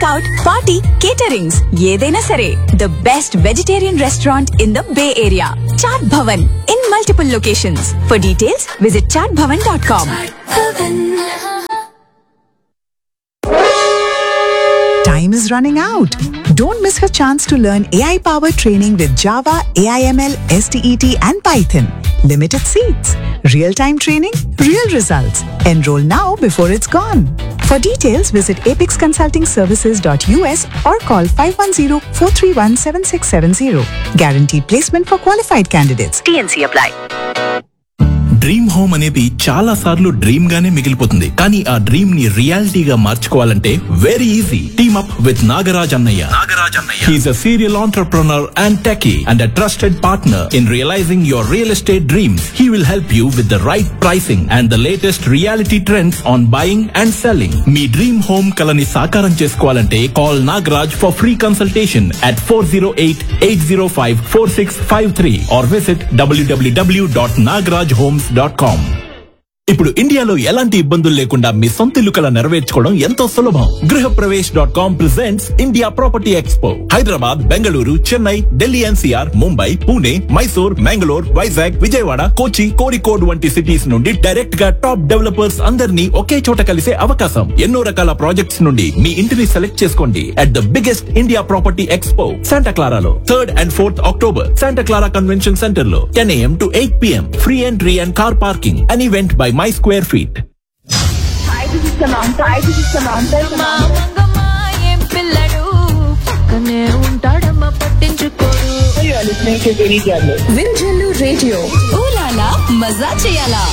Takeout party caterings ఏదైనా సరే the best vegetarian restaurant in the bay area Chaat Bhavan in multiple locations for details visit Chaat Bhavan dot com Time is running out. Don't miss her chance to learn AI powered training with Java, AIML, STET, and Python. Limited seats. Real time training, real results. Enroll now before it's gone. For details, visit apexconsultingservices.us or call 510 431 7670. Guaranteed placement for qualified candidates. TNC apply. Dream home అనేది చాలా సార్లు dream గానే మిగిలిపోతుంది కానీ ఆ dream ని రియాలిటీగా మార్చుకోవాలంటే very easy team up with Nagaraj అన్నయ్య నాగరాజ్ అన్నయ్య he's a serial entrepreneur and techie and a trusted partner in realizing your real estate dreams he will help you with the right pricing and the latest realty trends on buying and selling మీ dream home కలని సాకారం చేసుకోవాలంటే call Nagaraj for free consultation at four zero eight eight zero five four six five three are visit W W W dot Nagaraj homes dot com ఇప్పుడు ఇండియాలో ఎలాంటి ఇబ్బందులు లేకుండా మీ సొంత ఇల్లు కల నెరవేర్చుకోవడం ఎంతో సులభం Griha Pravesh dot com presents India property expo Hyderabad Bengaluru Chennai Delhi NCR Mumbai Pune Mysore Mangalore Vizag Vijayawada Kochi Kozhikode వంటి సిటీస్ నుండి డైరెక్ట్ గా టాప్ డెవలపర్స్ అందరినీ ఒకే చోట కలిసే అవకాశం ఎన్నో రకాల ప్రాజెక్ట్స్ నుండి మీ ఇంటిని సెలెక్ట్ చేసుకోండి at the biggest India property expo Santa క్లారాలో third and fourth October Santa Clara convention centre లో ten AM to eight PM free entry and car parking an event by my square feet Mangamma ఏం పిల్లడు పక్కనే ఉంటాడమ్మ పట్టించుకోడు వింజల్లు radio ఊలాలా మజా చేయాలా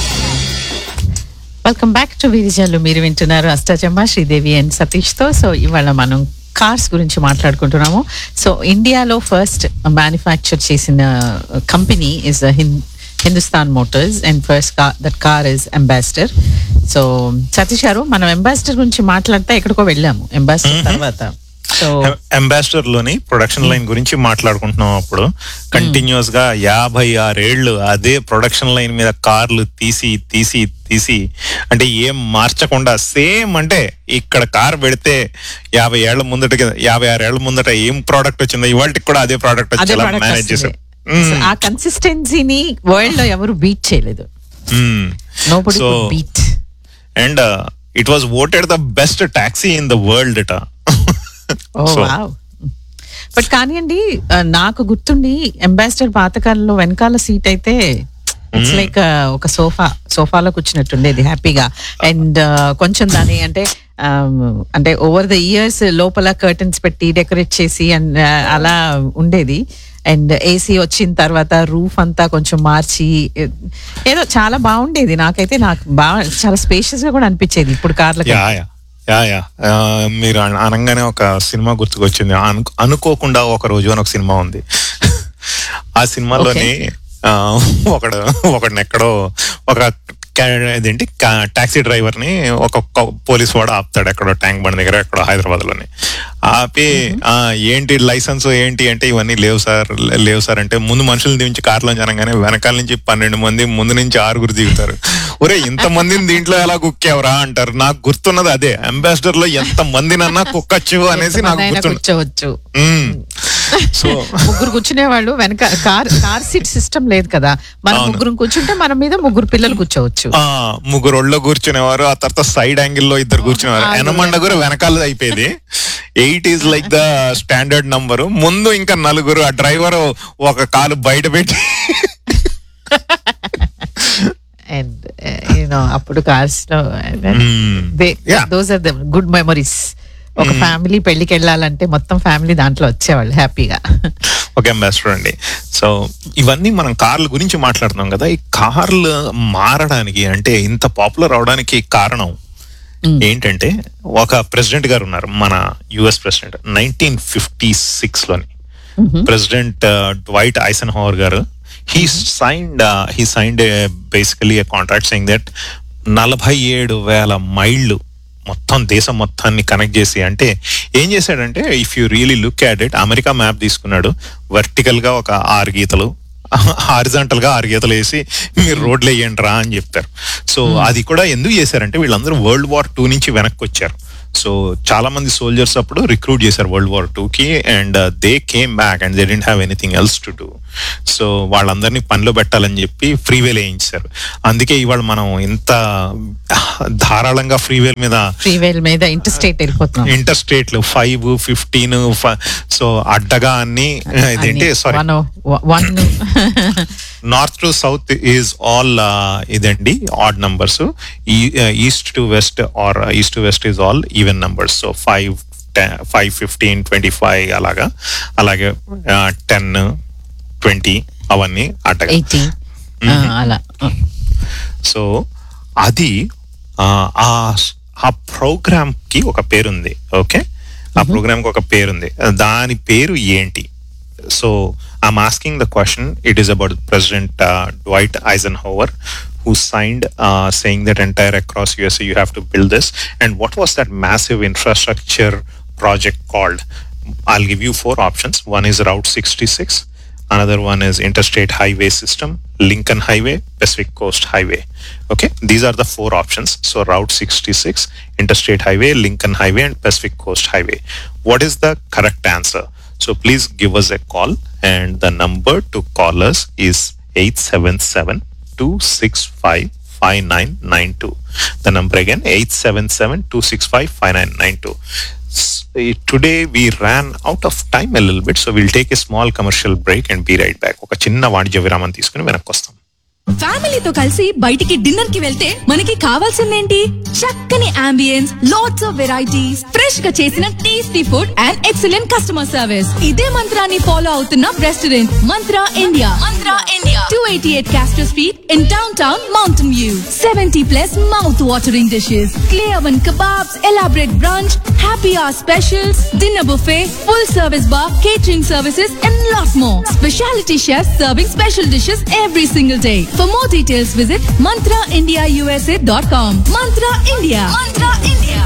welcome back to విరిజన్లు మీరు వింటున్నారు అష్టాచమ్మ శ్రీదేవి అండ్ సతీష్ తో సో ఇవాళ మనం కార్స్ గురించి మాట్లాడుకుంటున్నాము సో ఇండియాలో ఫస్ట్ మ్యానుఫ్యాక్చర్ చేసిన company is Hindustan motors and first car that car is Ambassador so Satish గారు మనం అంబాసిడర్ గురించి మాట్లాడితే ఎక్కడికో వెళ్ళాము అంబాసిడర్ తర్వాత సో అంబాసిడర్ లోని ప్రొడక్షన్ లైన్ గురించి మాట్లాడుకుంటున్నాం అప్పుడు కంటిన్యూస్ గా యాభై ఆరేళ్లు అదే ప్రొడక్షన్ లైన్ మీద కార్లు తీసి తీసి తీసి అంటే ఏం మార్చకుండా సేమ్ అంటే ఇక్కడ కార్ పెడితే యాభై ఏళ్ల ముందట యాభై ఆరు ఏళ్ల ముందట ఏం ప్రోడక్ట్ వచ్చిందో ఇవాళకి కూడా అదే ప్రోడక్ట్ అదే వచ్చేలా product మేనేజ్ చేశారు వస్తుంది. ఆ కన్సిస్టెన్సీని వరల్డ్ లో ఎవరు బీట్ చేయలేదు nobody So- beat and it was voted the best taxi in the world ఇట ఓ వావ్ బట్ కానివ్వండి ఆ, నాకు గుర్తుండి అంబాసిడర్ పాతకాలంలో వెనకాల సీట్ అయితే ఇట్స్ లైక్ ఒక సోఫా సోఫాలో కూర్చున్నట్టుండేది హ్యాపీగా అండ్ కొంచెం దాని అంటే um, అంటే ఓవర్ ద ఇయర్స్ లోపల కర్టన్స్ పెట్టి డెకరేట్ చేసి అండ్ అలా ఉండేది అండ్ ఏసీ వచ్చిన తర్వాత రూఫ్ అంతా కొంచెం మార్చి ఏ- ఏదో చాలా బాగుండేది నాకైతే నాకు బాగా చాలా స్పేషియస్ గా కూడా అనిపించేది ఇప్పుడు కార్లకి యా యా యా యా ఆ, మీరు అన- అనగానే ఒక సినిమా గుర్తుకొచ్చింది అను- అనుకోకుండా ఒక రోజు అని ఒక సినిమా ఉంది ఆ సినిమాలోని ఆ, ఒకడు ఒకడిని ఎక్కడో ఒక క్యా- ఇదేంటి టాక్సీ డ్రైవర్ ని ఒక ఒక పోలీస్ వాడు ఆపుతాడు ఎక్కడో ట్యాంక్ బండ్ దగ్గర ఎక్కడో హైదరాబాద్ లోని ఆపి ఆ, ఏంటి లైసెన్స్ ఏంటి అంటే ఇవన్నీ లేవు సార్ లేవు సార్ అంటే ముందు మనుషులు దించి కార్లో అనగానే వెనకాల నుంచి పన్నెండు మంది ముందు నుంచి ఆరుగురు దిగుతారు ఒరే ఇంత మందిని దీంట్లో ఎలా కుక్కేవరా అంటారు నాకు గుర్తున్నది అదే అంబాసిడర్ లో ఎంత మందినన్నా కుక్కచ్చు అనేసి నాకు ఎంతమందైనా గుర్తున్నది కూర్చోవచ్చు మ్మ్. సో ముగ్గురు కూర్చునే వాళ్ళు వెనక కార్ కార్ సీట్ సిస్టమ్ లేదు కదా మన అవును. ముగ్గురు కూర్చుంటే మన మీద ముగ్గురు పిల్లలు కూర్చోవచ్చు ఆ ముగ్గురు ఒళ్ళో కూర్చునేవారు ఆ తర్వాత సైడ్ యాంగిల్ లో ఇద్దరు కూర్చునేవారు ఆ, ఎనమండ కూడా వెనకాల అయిపోయేది eight is like the standard number ముందు ఇంకా నలుగురు ఆ డ్రైవర్ ఒక కాలు బయట పెట్టి అండ్ యూనో అప్పుడు కార్స్ లో Hmm. Yeah. Those are the good memories ఒక ఫ్యామిలీ పెళ్లికి వెళ్ళాలంటే మొత్తం ఫ్యామిలీ దాంట్లో వచ్చేవాళ్ళు హ్యాపీగా ఒక అంబాసిడర్ అండి సో ఇవన్నీ మనం కార్ల గురించి మాట్లాడుతున్నాం కదా ఈ కార్లు మారడానికి అంటే ఇంత పాపులర్ అవడానికి కారణం ఏంటంటే ఒక ప్రెసిడెంట్ గారు ఉన్నారు మన US president nineteen fifty six లోని ప్రెసిడెంట్ వైట్ ఐసన్ హోవర్ గారు he signed he signed basically contract saying that నలభై ఏడు వేల మైళ్ళు మొత్తం దేశం మొత్తాన్ని కనెక్ట్ చేసి అంటే ఏం చేశాడంటే if you really look at it America map తీసుకున్నాడు వర్టికల్ గా ఒక ఆరు గీతలు హారిజాంటల్ గా ఆరు గీతలు వేసి మీరు రోడ్లు వేయండి రా అని చెప్తారు సో అది కూడా ఎందుకు చేశారంటే వీళ్ళందరూ వరల్డ్ వార్ టూ నుంచి వెనక్కి వచ్చారు సో చాలా మంది సోల్జర్స్ అప్పుడు రిక్రూట్ చేశారు వరల్డ్ వార్ టూ కి and they came back and they didn't have anything else to do so వాళ్ళందరినీ పనిలో పెట్టాలని చెప్పి ఫ్రీవేల్ వేయించారు అందుకే ఇవాళ మనం ఇంత ధారాళంగా ఫ్రీవేల్ మీద ఫ్రీవేల్ మీద ఇంటర్ స్టేట్ వెళ్ళిపోతున్నాం ఇంటర్ స్టేట్లు ఫైవ్ ఫిఫ్టీన్ సో అడ్డగా అన్ని ఇదేంటి sorry one one north to south is all ఇదండి odd numbers east to west or east to west is all even numbers so five five fifteen twenty five అలాగా అలాగే ten twenty అవన్నీ అడ్డగా eighty అలా so అది ఆ, ఆ ఆ ప్రోగ్రామ్ కి ఒక పేరుంది ఓకే ఆ ప్రోగ్రామ్ కి ఒక పేరుంది దాని పేరు ఏంటి so I'm asking the question it is about president Dwight Eisenhower who signed uh, saying that entire across USA you have to build this and what was that massive infrastructure project called I'll give you four options one is Route 66 another one is interstate highway system lincoln highway pacific coast highway okay these are the four options so route 66 interstate highway lincoln highway and pacific coast highway what is the correct answer so please give us a call and the number to call us is 877 265 5992 the number again 877 265 5992 S- eh, today we ran out of time a little bit so we'll take a small commercial break and be right back ఒక చిన్న వాణిజ్య విరామం తీసుకుని వెనక్కి వస్తాం ఫ్యామిలీతో కలిసి బయటికి డిన్నర్ కి వెళ్తే మనకి కావాల్సిందేంటి చక్కని ambience lots of varieties fresh గా చేసిన tasty food and excellent customer service ఇదే మంత్రాన్ని ఫాలో అవుతున్న restaurant Mantra India Mantra India two eighty eight Castro street in downtown Mountain View seventy plus mouth watering dishes clay oven kebabs, elaborate brunch, happy hour specials, dinner buffet, full service bar, catering services, and lot more. Specialty chefs serving special dishes every single day. For more details, visit mantraindiausa.com. Mantra India. Mantra India.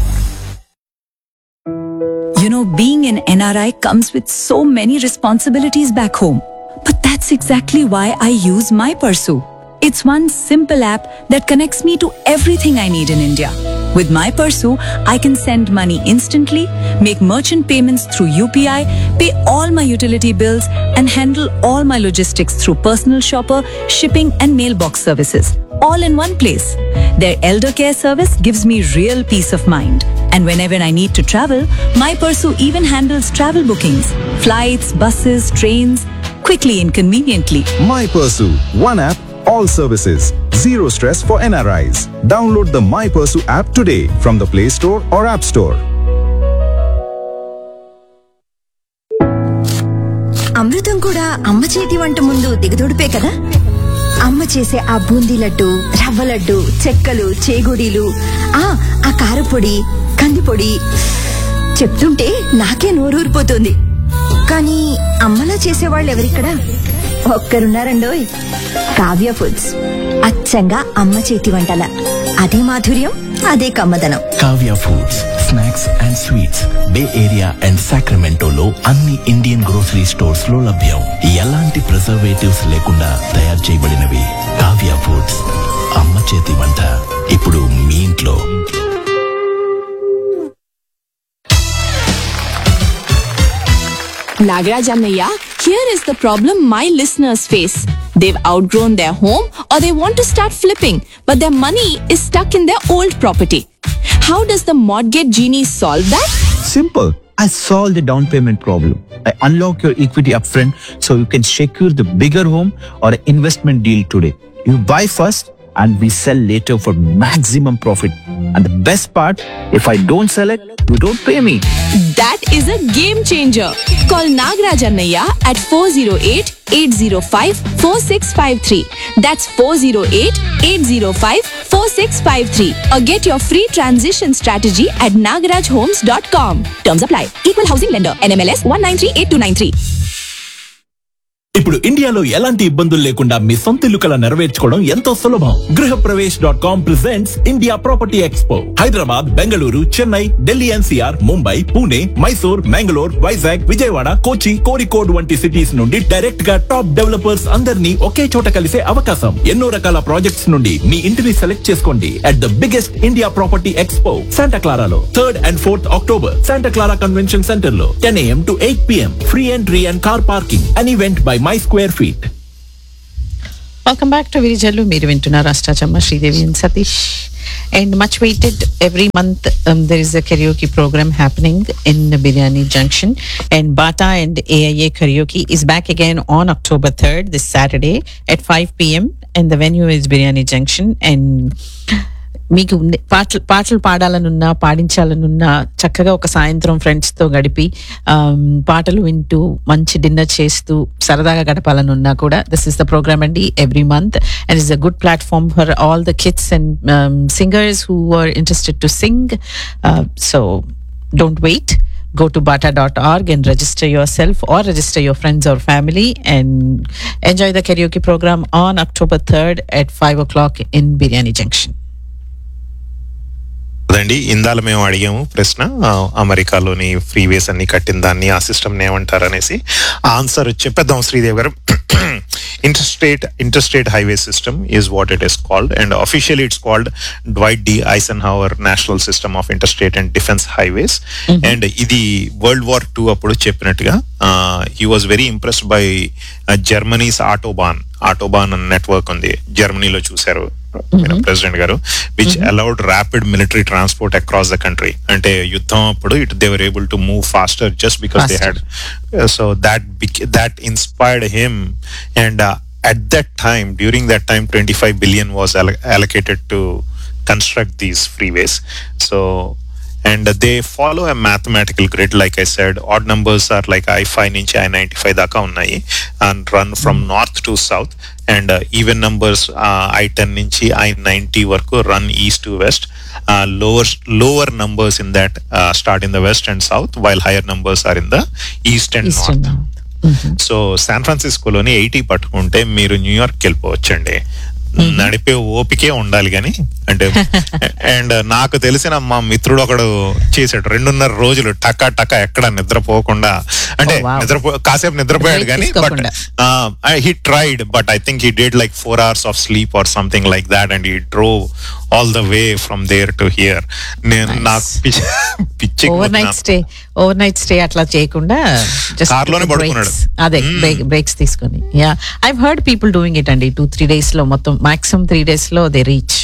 You know, being an NRI comes with so many responsibilities back home. But that's exactly why I use My Pursue. It's one simple app that connects me to everything I need in India. With My Pursue, I can send money instantly, make merchant payments through UPI, pay all my utility bills, and handle all my logistics through personal shopper, shipping, and mailbox services. All in one place. Their elder care service gives me real peace of mind. And whenever I need to travel, My Pursue even handles travel bookings, flights, buses, trains, quickly and conveniently. My Pursue, one app, all services. Zero stress for NRIs. Download the My Pursue app today from the Play Store or App Store. అమృతం కూడా అమ్మ చేతి వంట ముందు దిగదొడిపే కదా అమ్మ చేసే ఆ బూందీ లడ్డు రవ్వ లడ్డు చెక్కలు చేగుడీలు ఆ ఆ కారపొడి కందిపొడి చెప్తుంటే నాకే నోరూరిపోతుంది కానీ అమ్మలా చేసేవాళ్ళు ఎవరిక్కడ ఒక్కరున్నారండోయ్ కావ్య ఫుడ్స్ అచ్చంగా అమ్మ చేతి వంటల అదే మాధుర్యం అదే కమ్మదనం Kavya foods snacks and sweets bay area and సాక్రమెంటోలో అన్ని ఇండియన్ గ్రోసరీ స్టోర్స్ లో లభ్యం ఎలాంటి ప్రిజర్వేటివ్స్ లేకుండా తయారు చేయబడినవి కావ్య ఫుడ్స్ అమ్మ చేతి వంట ఇప్పుడు మీ ఇంట్లో Nagaraj Annaiya, here is the problem my listeners face. They've outgrown their home or they want to start flipping, but their money is stuck in their old property. How does the mortgage genie solve that? Simple. I solve the down payment problem. I unlock your equity upfront so you can secure the bigger home or an investment deal today. You buy first and we sell later for maximum profit. And the best part, if I don't sell it, you don't pay me. That is a game changer. Call Nagaraj Annaiya at 408-805-4653. That's 408-805-4653. Or get your free transition strategy at nagarajhomes.com. Terms apply. Equal housing lender. NMLS 1938293. ఇప్పుడు ఇండియాలో ఎలాంటి ఇబ్బందులు లేకుండా మీ సొంత ఇల్లు కల నెరవేర్చుకోవడం ఎంతో సులభం Griha Pravesh dot com presents India property expo Hyderabad Bengaluru Chennai Delhi NCR Mumbai Pune Mysore Mangalore Vizag Vijayawada Kochi Kozhikode వంటి సిటీస్ నుండి డైరెక్ట్ గా టాప్ డెవలపర్స్ అందరినీ ఒకే చోట కలిసే అవకాశం ఎన్నో రకాల ప్రాజెక్ట్స్ నుండి మీ ఇంటిని సెలెక్ట్ చేసుకోండి at the biggest India property expo Santa క్లారాలో third and fourth October Santa Clara convention centre లో ten AM to eight PM free entry and car parking an event by my square feet welcome back to Virijallu మీరు వింటున్నారు Ashtachamma Sridevi and Satish and much awaited every month there is a karaoke program happening in Biryani Junction and Bata and AIA karaoke is back again on October 3rd this Saturday at 5 p.m. and the venue is Biryani Junction and మీకు ఉన్న- పాటలు పాటలు పాడాలనున్నా పాడించాలనున్నా చక్కగా ఒక సాయంత్రం friends తో గడిపి ఆమ్, పాటలు వింటూ మంచి డిన్నర్ చేస్తూ సరదాగా గడపాలనున్నా కూడా దిస్ ఇస్ ద ప్రోగ్రామ్ అండి every month and is a good platform for all the kids and singers who are interested to sing so don't wait go to bata.org and register yourself or register your friends or family and enjoy the karaoke program on October 3rd at 5 o'clock in Biryani Junction. అదండి ఇందాల మేము అడిగాము ప్రశ్న ఆ, అమెరికాలోని ఫ్రీవేస్ అన్ని కట్టిన దాన్ని ఆ సిస్టమ్ ఏమంటారు అనేసి ఆన్సర్ చెప్పేద్దాం Sridevi garu interstate interstate highway system is what it is called and officially it's called Dwight D Eisenhower national system of interstate and defence highways and ఇది వరల్డ్ వార్ టూ అప్పుడు చెప్పినట్టుగా he was very impressed by Germany's autobahn autobahn network ఉంది జర్మనీలో చూశారు president garu which allowed rapid military transport across the country అంటే యుద్ధం అప్పుడు it they were able to move faster just because they had so that that inspired him and at that time during that time 25 billion was alloc- allocated to construct these freeways so and they follow a mathematical grid like i said odd numbers are like i5 నుంచి i95 దాకా ఉన్నాయి and run from north to south and uh, even numbers uh, i10 నుంచి i90 వరకు run east to west uh, lower lower numbers in that uh, start in the west and south while higher numbers are in the east and East north and so San ఫ్రాన్సిస్కోలోని eighty పట్టుకుంటే మీరు New York వెళ్ళిపోవచ్చండి నడిపే ఓపికే ఉండాలి కానీ అంటే and నాకు తెలిసిన మా మిత్రుడు ఒకడు చేశాడు రెండున్నర రోజులు టకా టకా ఎక్కడ నిద్రపోకుండా అంటే Oh, wow. నిద్రపో కాసేపు నిద్రపోయాడు Break కానీ బట్ తీసుకోకుండా. He tried but I think he did like four hours of sleep or something like that and he drove all the way from there to here నేను నాకు పిచ్చి పిచ్చి overnight stay overnight stay అట్లా చేయకుండా just Car లోనే breaks. పడుకున్నాడు. అదే breaks తీసుకొని yeah I heard people doing it అండి టూ త్రీ డేస్ లో మొత్తం మాక్సిమం త్రీ డేస్ లో దే రీచ్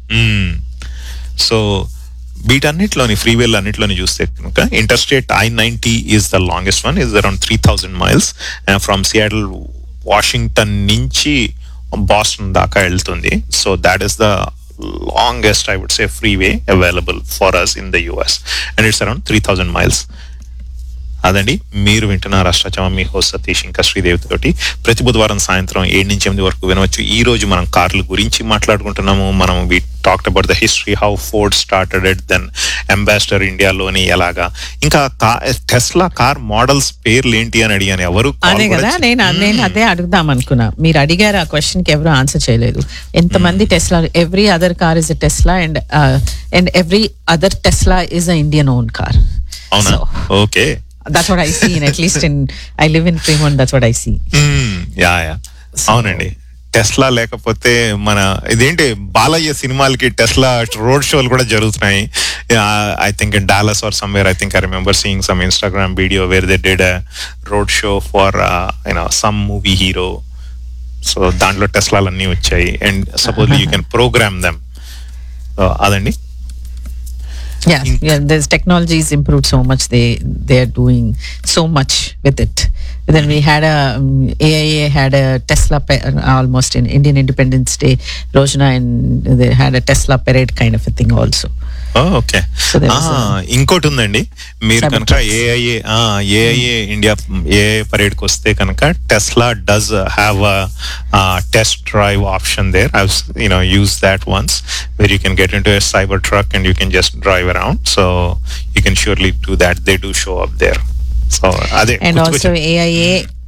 సో వీటన్నిటిలోని ఫ్రీవేల్ అన్నిటిలోని చూస్తే కనుక interstate I ninety is the longest one is around three thousand miles from Seattle Washington నుంచి బాస్టన్ దాకా వెళ్తుంది so that is the longest I would say freeway available for us in the US and it's around three thousand miles అదండి మీరు వింటున్నారు అష్టాచమ మీ host Satish ఇంకా శ్రీదేవి తోటి ప్రతి బుధవారం సాయంత్రం ఏడు నుంచి ఎనిమిది వరకు వినవచ్చు ఈ రోజు మనం కార్ల గురించి మాట్లాడుకుంటున్నాము మనం we talked about the history how Ford started at then Ambassador ఇండియాలోని ఎలాగా ఇంకా టెస్లా కార్ మోడల్స్ పేర్లు ఏంటి అని అడిగాను ఎవరు call అదే కూడా కదా చే- నేను నేను అదే అడుగుదాం అనుకున్నా మీరు అడిగారు ఆ క్వశ్చన్ కి ఎవరు ఆన్సర్ చేయలేదు ఎంతమంది Tesla every other car is a Tesla and and every other Tesla is a Indian own car అవునా okay that's what I see in at least in I live in Fremont that's what I see yeah yeah అవునండి Tesla లేకపోతే మన ఇదేంటి బాలయ్య సినిమాలకి Tesla road షోలు కూడా జరుగుతున్నాయి I think in Dallas or somewhere I think I remember seeing some Instagram video where they did road show for you know some movie hero so దాంట్లో టెస్లాలు అన్నీ వచ్చాయి and suppose you can program them అదండి yeah, yeah there's technology's improved so much they they're doing so much with it then we had a um, aia had a tesla pa- almost in indian independence day rojna and they had a tesla parade kind of a thing also okay So there was a- ఇంకోటి ఉందండి మీరు Cyber కనుక trucks. AIA AIA India AI parade కి వస్తే కనుక Tesla does have test drive option there I you know use that once where you can get into cyber truck and you can just drive around so you can surely do that they do show up there so అదే and also గుర్తుకొచ్చింది. aia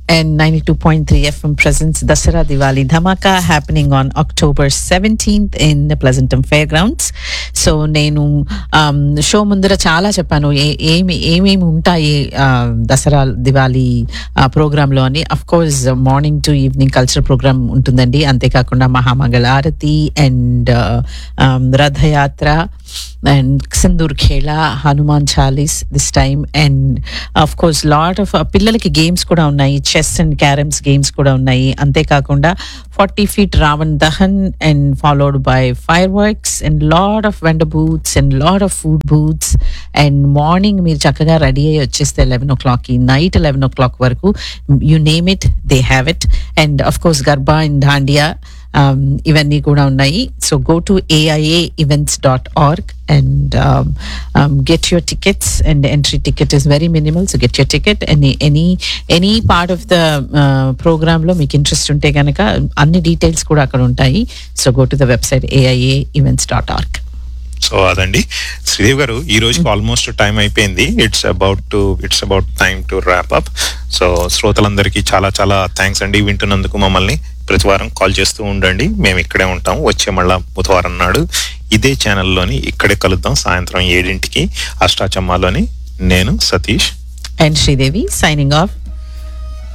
and 92.3 FM presents Dasara Diwali Dhamaka happening on October 17th in the Pleasanton Fairgrounds. సో నేను show ముందర చాలా చెప్పాను ఏ- ఏమి ఏమేమి ఉంటాయి ఆ, దసరా దివాళీ ప్రోగ్రాంలో అని of course morning to evening cultural program ఉంటుందండి అంతేకాకుండా మహామంగళారతి and Rathyatra and Sindoor Khela Hanuman Chalisa this time and of course lot of పిల్లలకి గేమ్స్ కూడా ఉన్నాయి చెస్ అండ్ క్యారమ్స్ గేమ్స్ కూడా ఉన్నాయి అంతేకాకుండా forty feet Ravan Dahan and followed by fireworks and lot of vendor booths and lot of food booths and morning మీరు చక్కగా ready అయ్యి వచ్చేస్తే లెవెన్ ఓ క్లాక్కి నైట్ లెవెన్ ఓ క్లాక్ వరకు you name it they have it and of course Garba and Dandiya um, ఇవన్నీ కూడా ఉన్నాయి so go to AIA events dot org and get your tickets and entry ticket is very minimal so get your ticket any any any part of the ప్రోగ్రాంలో మీకు interest ఉంటే కనుక అన్ని details కూడా అక్కడ ఉంటాయి so go to the website AIA events dot org so అదండి శ్రీదేవ్ గారు ఈ రోజుకి ఆల్మోస్ట్ టైం అయిపోయింది it's about to it's about time to wrap up so శ్రోతలందరికీ చాలా చాలా థ్యాంక్స్ అండి వింటున్నందుకు మమ్మల్ని ప్రతి వారం కాల్ చేస్తూ ఉండండి మేము ఇక్కడే ఉంటాం వచ్చే మళ్ళా బుధవారం నాడు ఇదే ఛానల్లోని ఇక్కడే కలుద్దాం సాయంత్రం ఏడింటికి అష్టాచమ్మాలోని నేను Satish and Sridevi signing of